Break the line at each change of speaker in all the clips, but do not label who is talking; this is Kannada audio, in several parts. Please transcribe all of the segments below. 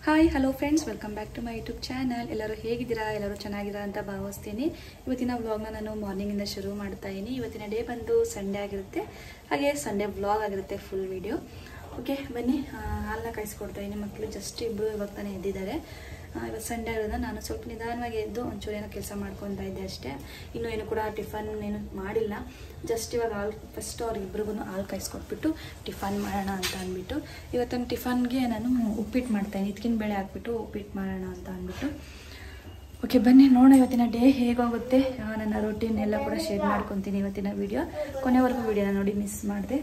hi hello friends welcome back to my YouTube channel ಎಲ್ಲರೂ ಹೇಗಿದ್ದೀರಾ ಎಲ್ಲರೂ ಚೆನ್ನಾಗಿದ್ದೀರಾ ಅಂತ ಭಾವಿಸ್ತೀನಿ ಇವತ್ತಿನ ವ್ಲಾಗ್ನ ನಾನು ಮಾರ್ನಿಂಗಿಂದ ಶುರು ಮಾಡ್ತಾ ಇದ್ದೀನಿ ಇವತ್ತಿನ ಡೇ ಬಂದು ಸಂಡೇ ಆಗಿರುತ್ತೆ ಹಾಗೆ ಸಂಡೇ ವ್ಲಾಗ್ ಆಗಿರುತ್ತೆ ಫುಲ್ ವಿಡಿಯೋ ಓಕೆ ಬನ್ನಿ ಆ, ಹಾಲನ್ನ ಕಾಯಿಸ್ಕೊಡ್ತಾ ಇದ್ದೀನಿ ಮಕ್ಕಳು ಜಸ್ಟ್ ಇಬ್ಬರು ಇವಾಗ ತಾನೇ ಎದ್ದಿದ್ದಾರೆ ಆ, ಇವತ್ತು ಸಂಡೇ ಇರೋದ್ರಿಂದ ನಾನು ಸ್ವಲ್ಪ ನಿಧಾನವಾಗಿ ಎದ್ದು ಒಂಚೂರು ಏನೋ ಕೆಲಸ ಮಾಡ್ಕೊತಾ ಇದ್ದೆ ಅಷ್ಟೇ ಇನ್ನೂ ಏನು ಕೂಡ ಟಿಫನ್ ಏನು ಮಾಡಿಲ್ಲ ಜಸ್ಟ್ ಇವಾಗ ಹಾಲು ಫಸ್ಟ್ ಅವ್ರಿಗಿಬ್ರಿಗೂ ಹಾಲು ಕಾಯಿಸ್ಕೊಟ್ಬಿಟ್ಟು ಟಿಫನ್ ಮಾಡೋಣ ಅಂತ ಅಂದ್ಬಿಟ್ಟು ಇವತ್ತಿನ ಟಿಫನ್ಗೆ ನಾನು ಉಪ್ಪಿಟ್ಟು ಮಾಡ್ತಾಯಿನಿ ಇದಕ್ಕಿನ ಬೇಳೆ ಹಾಕ್ಬಿಟ್ಟು ಉಪ್ಪಿಟ್ಟು ಮಾಡೋಣ ಅಂತ ಅಂದ್ಬಿಟ್ಟು ಓಕೆ ಬನ್ನಿ ನೋಡೋಣ ಇವತ್ತಿನ ಡೇ ಹೇಗೋಗುತ್ತೆ ಆ, ನನ್ನ ರೊಟೀನ್ ಎಲ್ಲ ಕೂಡ ಶೇರ್ ಮಾಡ್ಕೊತೀನಿ ಇವತ್ತಿನ ವಿಡಿಯೋ ಕೊನೆವರೆಗೂ ವಿಡಿಯೋನ ನೋಡಿ ಮಿಸ್ ಮಾಡಿದೆ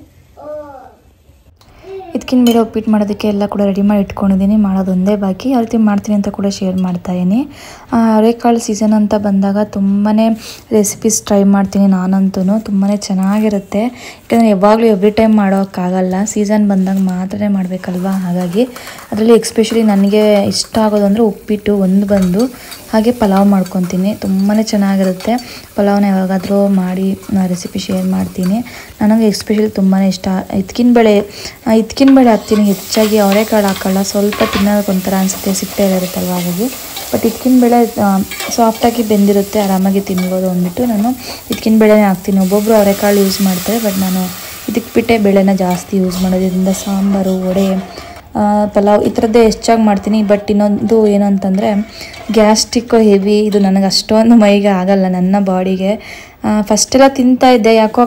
ಇದಕ್ಕಿನ ಮೇಲೆ ಉಪ್ಪಿಟ್ಟು ಮಾಡೋದಕ್ಕೆ ಎಲ್ಲ ಕೂಡ ರೆಡಿ ಮಾಡಿ ಇಟ್ಕೊಂಡಿದ್ದೀನಿ ಮಾಡೋದು ಒಂದೇ ಬಾಕಿ ಯಾವ ರೀತಿ ಮಾಡ್ತೀನಿ ಅಂತ ಕೂಡ ಶೇರ್ ಮಾಡ್ತಾ ಇದ್ದೀನಿ ಅವರೆಕಾಳು ಸೀಸನ್ ಅಂತ ಬಂದಾಗ ತುಂಬಾ ರೆಸಿಪೀಸ್ ಟ್ರೈ ಮಾಡ್ತೀನಿ ನಾನಂತೂ ತುಂಬಾ ಚೆನ್ನಾಗಿರುತ್ತೆ ಯಾಕಂದರೆ ಯಾವಾಗಲೂ ಎವ್ರಿ ಟೈಮ್ ಮಾಡೋಕ್ಕಾಗಲ್ಲ ಸೀಸನ್ ಬಂದಾಗ ಮಾತ್ರ ಮಾಡಬೇಕಲ್ವಾ ಹಾಗಾಗಿ ಅದರಲ್ಲಿ ಎಕ್ಸ್ಪೆಷಲಿ ನನಗೆ ಇಷ್ಟ ಆಗೋದು ಅಂದರೆ ಉಪ್ಪಿಟ್ಟು ಒಂದು ಬಂದು ಹಾಗೆ ಪಲಾವ್ ಮಾಡ್ಕೊತೀನಿ ತುಂಬಾ ಚೆನ್ನಾಗಿರುತ್ತೆ ಪಲಾವ್ನ ಯಾವಾಗಾದರೂ ಮಾಡಿ ರೆಸಿಪಿ ಶೇರ್ ಮಾಡ್ತೀನಿ ನನಗೆ ಎಕ್ಸ್ಪೆಷಲಿ ತುಂಬಾ ಇಷ್ಟ ಇದ್ಕಿನ ಬೇಳೆ ಇದ್ಕಿನ ಬೇಳೆ ಹಾಕ್ತೀನಿ ಹೆಚ್ಚಾಗಿ ಅವರೆಕಾಳು ಹಾಕಲ್ಲ ಸ್ವಲ್ಪ ತಿನ್ನೋದಕ್ಕೆ ಒಂಥರ ಅನಿಸುತ್ತೆ ಸಿಪ್ಪೆ ಎಲ್ಲ ಇರುತ್ತಲ್ವ ಹಾಗಾಗಿ ಬಟ್ ಇದ್ಕಿನ ಬೇಳೆ ಸಾಫ್ಟಾಗಿ ಬೆಂದಿರುತ್ತೆ ಆರಾಮಾಗಿ ತಿನ್ಬೋದು ಅಂದ್ಬಿಟ್ಟು ನಾನು ಇದ್ಕಿನ ಬೇಳೆನೇ ಹಾಕ್ತೀನಿ ಒಬ್ಬೊಬ್ಬರು ಅವರೆಕಾಳು ಯೂಸ್ ಮಾಡ್ತಾರೆ ಬಟ್ ನಾನು ಇದಕ್ಕೆ ಬಿಟ್ಟೆ ಬೇಳೆನ ಜಾಸ್ತಿ ಯೂಸ್ ಮಾಡೋದ್ರಿಂದ ಸಾಂಬಾರು ವಡೆ ಆ, ಪಲಾವ್ ಈ ಥರದ್ದೇ ಹೆಚ್ಚಾಗಿ ಮಾಡ್ತೀನಿ ಬಟ್ ಇನ್ನೊಂದು ಏನು ಅಂತಂದರೆ ಗ್ಯಾಸ್ಟ್ರಿಕ್ಕು ಹೆವಿ ಇದು ನನಗೆ ಅಷ್ಟೊಂದು ಮೈಗೆ ಆಗಲ್ಲ ನನ್ನ ಬಾಡಿಗೆ ಫಸ್ಟೆಲ್ಲ ತಿಂತಾ ಇದ್ದೆ ಯಾಕೋ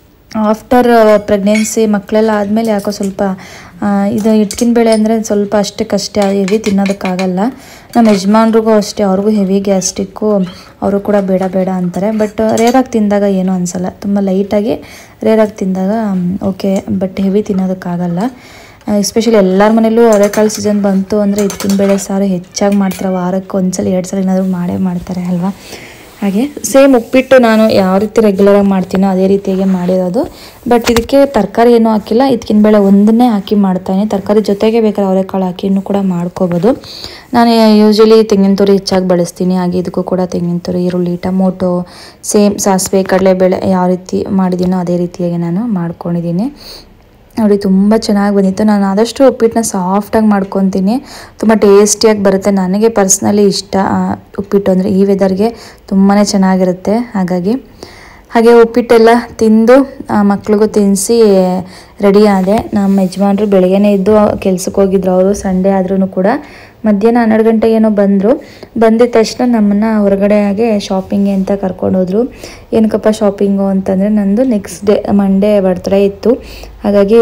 ಆಫ್ಟರ್ ಪ್ರೆಗ್ನೆನ್ಸಿ ಮಕ್ಕಳೆಲ್ಲ ಆದಮೇಲೆ ಯಾಕೋ ಸ್ವಲ್ಪ ಆ, ಇದು ಇಟ್ಕಿನ ಬೇಳೆ ಅಂದರೆ ಸ್ವಲ್ಪ ಅಷ್ಟಕ್ಕಷ್ಟೇ ಹೆವಿ ತಿನ್ನೋದಕ್ಕಾಗಲ್ಲ ನಮ್ಮ ಯಜಮಾನ್ರಿಗೂ ಅಷ್ಟೇ ಅವ್ರಿಗೂ ಹೆವಿ ಗ್ಯಾಸ್ಟ್ರಿಕ್ಕು ಅವರು ಕೂಡ ಬೇಡ ಬೇಡ ಅಂತಾರೆ ಬಟ್ ರೇರಾಗಿ ತಿಂದಾಗ ಏನೂ ಅನಿಸಲ್ಲ ತುಂಬ ಲೈಟಾಗಿ ರೇರಾಗಿ ತಿಂದಾಗ ಓಕೆ ಬಟ್ ಹೆವಿ ತಿನ್ನೋದಕ್ಕಾಗಲ್ಲ ಎಸ್ಪೆಷಲಿ ಎಲ್ಲರ ಮನೇಲೂ ಅವರೆಕಾಳು ಸೀಸನ್ ಬಂತು ಅಂದರೆ ಇದಕ್ಕಿನ ಬೇಳೆ ಸಾರು ಹೆಚ್ಚಾಗಿ ಮಾಡ್ತಾರೆ ವಾರಕ್ಕೆ ಒಂದ್ಸಲ ಎರಡು ಸಲ ಏನಾದರೂ ಮಾಡೇ ಮಾಡ್ತಾರೆ ಅಲ್ವಾ ಹಾಗೆ ಸೇಮ್ ಉಪ್ಪಿಟ್ಟು ನಾನು ಯಾವ ರೀತಿ ರೆಗ್ಯುಲರಾಗಿ ಮಾಡ್ತೀನೋ ಅದೇ ರೀತಿಯಾಗಿ ಮಾಡಿರೋದು ಬಟ್ ಇದಕ್ಕೆ ತರಕಾರಿ ಏನೂ ಹಾಕಿಲ್ಲ ಇದಕ್ಕಿನ ಬೇಳೆ ಒಂದನ್ನೇ ಹಾಕಿ ಮಾಡ್ತಾನೆ ತರಕಾರಿ ಜೊತೆಗೆ ಬೇಕಾದ್ರೆ ಅವರೆಕಾಳು ಹಾಕಿನೂ ಕೂಡ ಮಾಡ್ಕೋಬೋದು ನಾನು ಯೂಶ್ವಲಿ ತೆಂಗಿನ ತುರಿ ಹೆಚ್ಚಾಗಿ ಬಳಸ್ತೀನಿ ಹಾಗೆ ಇದಕ್ಕೂ ಕೂಡ ತೆಂಗಿನ ತುರಿ ಈರುಳ್ಳಿ ಟೊಮೊಟೊ ಸೇಮ್ ಸಾಸಿವೆ ಕಡಲೆಬೇಳೆ ಯಾವ ರೀತಿ ಮಾಡಿದ್ದೀನೋ ಅದೇ ರೀತಿಯಾಗಿ ನಾನು ಮಾಡ್ಕೊಂಡಿದ್ದೀನಿ ನೋಡಿ ತುಂಬ ಚೆನ್ನಾಗಿ ಬಂದಿತ್ತು ನಾನು ಆದಷ್ಟು ಉಪ್ಪಿಟ್ಟನ್ನ ಸಾಫ್ಟಾಗಿ ಮಾಡ್ಕೊತೀನಿ ತುಂಬ ಟೇಸ್ಟಿಯಾಗಿ ಬರುತ್ತೆ ನನಗೆ ಪರ್ಸ್ನಲಿ ಇಷ್ಟ ಆ, ಉಪ್ಪಿಟ್ಟು ಅಂದರೆ ಈ ವೆದರ್ಗೆ ತುಂಬಾ ಚೆನ್ನಾಗಿರುತ್ತೆ ಹಾಗಾಗಿ ಹಾಗೆ ಉಪ್ಪಿಟ್ಟೆಲ್ಲ ತಿಂದು ಆ, ಮಕ್ಳಿಗೂ ತಿನ್ನಿಸಿ ರೆಡಿ ಆದೆ ನಮ್ಮ ಯಜಮಾನ್ರು ಬೆಳಗ್ಗೆನೇ ಇದ್ದು ಕೆಲ್ಸಕ್ಕೆ ಹೋಗಿದ್ರು ಅವರು ಸಂಡೇ ಆದ್ರೂ ಕೂಡ ಮಧ್ಯಾಹ್ನ ಹನ್ನೆರಡು ಗಂಟೆಗೆ ಏನೋ ಬಂದರು ಬಂದಿದ ತಕ್ಷಣ ನಮ್ಮನ್ನು ಹೊರಗಡೆಗೆ ಶಾಪಿಂಗ್ಗೆ ಅಂತ ಕರ್ಕೊಂಡು ಹೋದ್ರು ಏನಕ್ಕಪ್ಪ ಶಾಪಿಂಗು ಅಂತಂದರೆ ನಂದು ನೆಕ್ಸ್ಟ್ ಡೇ ಮಂಡೇ ಬರ್ತ್ಡೇ ಇತ್ತು ಹಾಗಾಗಿ